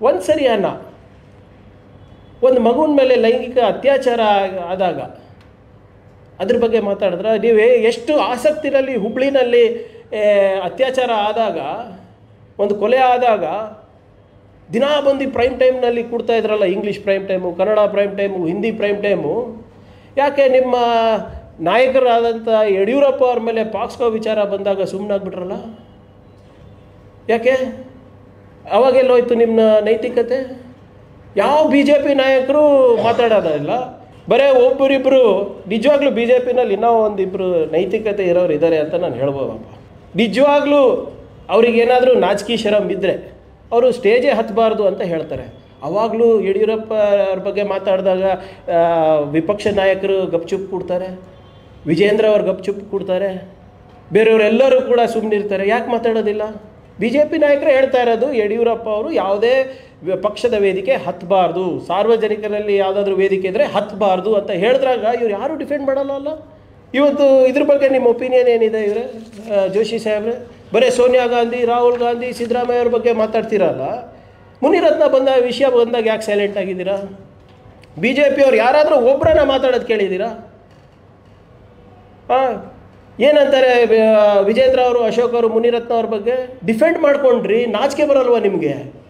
ಒಂದು ಸರಿ ಅನ್ನ ಒಂದು ಮಗುವಿನ ಮೇಲೆ ಲೈಂಗಿಕ ಅತ್ಯಾಚಾರ ಆಗ- ಆದಾಗ ಅದ್ರ ಬಗ್ಗೆ ಮಾತಾಡಿದ್ರೆ ನೀವು ಎಷ್ಟು ಆಸಕ್ತಿನಲ್ಲಿ ಹುಬ್ಳಿನಲ್ಲಿ ಏ, ಅತ್ಯಾಚಾರ ಆದಾಗ ಒಂದು ಕೊಲೆ ಆದಾಗ ದಿನಾ ಬಂದು ಪ್ರೈಮ್ ಟೈಮ್ನಲ್ಲಿ ಕೊಡ್ತಾ ಇದ್ರಲ್ಲ English prime time Kannada prime time Hindi prime time ಯಾಕೆ ನಿಮ್ಮ ನಾಯಕರಾದಂಥ ಯಡಿಯೂರಪ್ಪ ಅವ್ರ ಮೇಲೆ ಪಾಕ್ಸ್ಕೋ ವಿಚಾರ ಬಂದಾಗ ಸುಮ್ಮನಾಗ್ಬಿಟ್ರಲ್ಲ ಯಾಕೆ ಅವಾಗೆಲ್ಲೋಯ್ತು ನಿಮ್ಮ ನೈತಿಕತೆ ಯಾವ ಬಿ ಜೆ ಪಿ ನಾಯಕರು ಮಾತಾಡೋದಿಲ್ಲ ಬರೇ ಒಬ್ಬರಿಬ್ಬರು ನಿಜವಾಗ್ಲೂ ಬಿ ಜೆ ಪಿನಲ್ಲಿ ಇನ್ನೂ ಒಂದಿಬ್ಬರು ನೈತಿಕತೆ ಇರೋರು ಇದ್ದಾರೆ ಅಂತ ನಾನು ಹೇಳ್ಬೋದಪ್ಪ ನಿಜವಾಗ್ಲೂ ಅವ್ರಿಗೇನಾದರೂ ನಾಚಿಕೆ ಶರಮ್ ಇದ್ದರೆ ಅವರು ಸ್ಟೇಜೇ ಹತ್ತಬಾರ್ದು ಅಂತ ಹೇಳ್ತಾರೆ ಅವಾಗಲೂ ಯಡಿಯೂರಪ್ಪ ಅವ್ರ ಬಗ್ಗೆ ಮಾತಾಡಿದಾಗ ಆ, ವಿಪಕ್ಷ ನಾಯಕರು ಗಪ್ಚುಪ್ ಕೊಡ್ತಾರೆ ವಿಜೇಂದ್ರ ಅವ್ರು ಗಪ್ಚುಪ್ ಕೊಡ್ತಾರೆ ಬೇರೆಯವರೆಲ್ಲರೂ ಕೂಡ ಸುಮ್ಮನಿರ್ತಾರೆ ಯಾಕೆ ಮಾತಾಡೋದಿಲ್ಲ ಬಿ ಜೆ ಪಿ ನಾಯಕರೇ ಹೇಳ್ತಾ ಇರೋದು ಯಡಿಯೂರಪ್ಪ ಅವರು ಯಾವುದೇ ವ- ಪಕ್ಷದ ವೇದಿಕೆ ಹತ್ತಬಾರ್ದು ಸಾರ್ವಜನಿಕರಲ್ಲಿ ಯಾವುದಾದ್ರೂ ವೇದಿಕೆ ಇದ್ದರೆ ಹತ್ತಬಾರ್ದು ಅಂತ ಹೇಳಿದ್ರಾಗ ಇವ್ರು ಯಾರೂ ಡಿಫೆಂಡ್ ಮಾಡಲ್ಲ ಅಲ್ಲ ಇವತ್ತು ಇದ್ರ ಬಗ್ಗೆ ನಿಮ್ಮ ಒಪಿನಿಯನ್ ಏನಿದೆ ಇವರೇ ಜೋಶಿ ಸಾಹೇಬ್ರೆ ಬರೀ ಸೋನಿಯಾ ಗಾಂಧಿ ರಾಹುಲ್ ಗಾಂಧಿ ಸಿದ್ದರಾಮಯ್ಯ ಅವ್ರ ಬಗ್ಗೆ ಮಾತಾಡ್ತೀರಲ್ಲ ಮುನಿರತ್ನ ಬಂದ ವಿಷಯ ಬಂದಾಗ ಯಾಕೆ ಸೈಲೆಂಟ್ ಆಗಿದ್ದೀರಾ ಬಿ ಜೆ ಪಿಯವ್ರು ಯಾರಾದರೂ ಒಬ್ಬರನ್ನ ಮಾತಾಡೋದು ಕೇಳಿದ್ದೀರಾ ಹಾಂ ಏನಂತಾರೆ ವಿ- ವಿಜೇಂದ್ರ ಅವರು ಅಶೋಕ್ ಅವರು ಮುನಿರತ್ನ ಅವ್ರ ಬಗ್ಗೆ ಡಿಫೆಂಡ್ ಮಾಡ್ಕೊಂಡ್ರಿ ನಾಚಿಕೆ ಬರಲ್ವಾ ನಿಮಗೆ